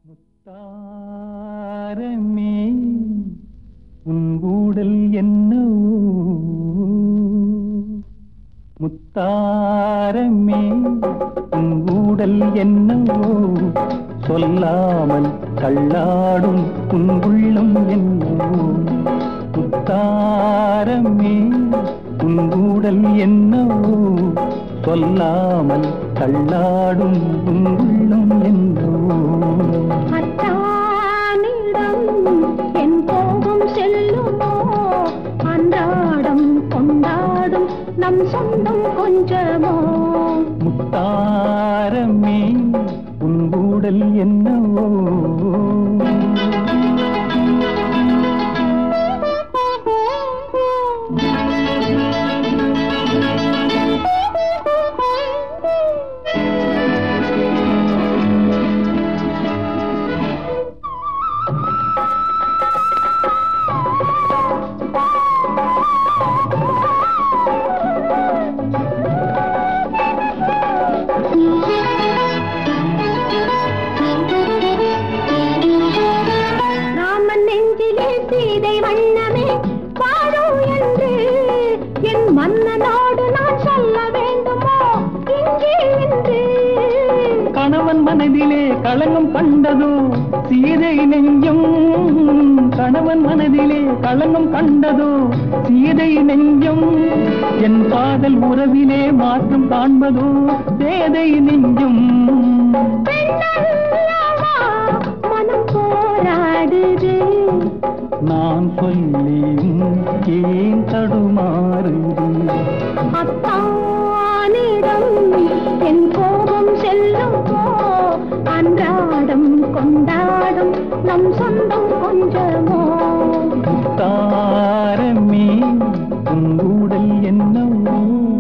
முத்தாரமே உன் ஊடல் என்னவோ முத்தாரமே உன் ஊடல் என்னவோ சொல்லாமல் தள்ளாடும் உன் உள்ளம் என்னவோ முத்தாரமே உன் ஊடல் என்னவோ சொல்லாமல் தள்ளாடும் உன் உள்ளம் என்னவோ அத்தானிடம் என் கோபம் செல்லுமோ அன்றாடம் கொண்டாடும் நம் சொந்தம் கொஞ்சமோ முத்தாரமே உன் ஊடல் என்னவோ ராமன் நெஞ்சிலே சீதை வண்ணமே வாழும் என்று என் மன்னனோடு நான் சொல்ல வேண்டுமோ இங்கே என்று கணவன் மனதிலே களங்கம் கண்டதோ சீதை நெஞ்சம் கணவன் மனதிலே களங்கம் கண்டதோ சீதை நெஞ்சம் என் காதல் உறவிலே மாற்றம் காண்பதோ சேதை நெஞ்சம் பெண்ணல்லவா மனம் போராடுது நான் சொல்லியும் ஏன் தடுமாறுது அத்தானிடம் என் கோபம் செல்லுமோ அன்றாடம் கொண்டாடும் நம் சொந்தம் கொஞ்சமோ தாரமே உன் ஊடல் என்னவோ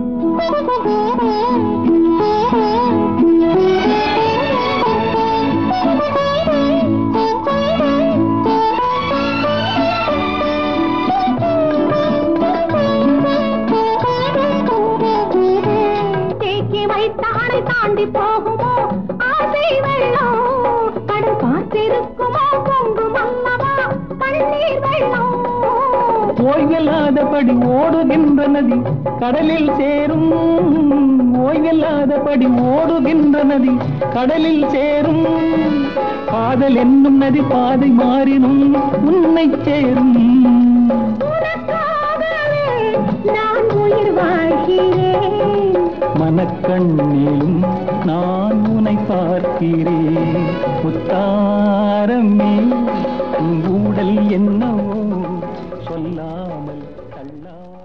தேக்கி வைத்த அணை தாண்டி போகுமோ ஆசை வெள்ளம் கடல் பார்த்திருக்குமோ பொங்கும் அல்லவா கண்ணீர் வெள்ளம் ஓய்வில்லாதபடி ஓடுகின்ற நதி கடலில் சேரும் ஓய்வில்லாதபடி ஓடுகின்ற நதி கடலில் சேரும் காதல் என்னும் நதி பாதை மாறினும் உன்னை சேரும் உனக்காகவே நான் உயிர் வாழ்கிறேன் மனக்கண்ணிலும் நான் உன்னை பார்க்கிறேன் முத்தாரமே உன் ஊடல் என்னவோ சொல்லாமல் தள்ளா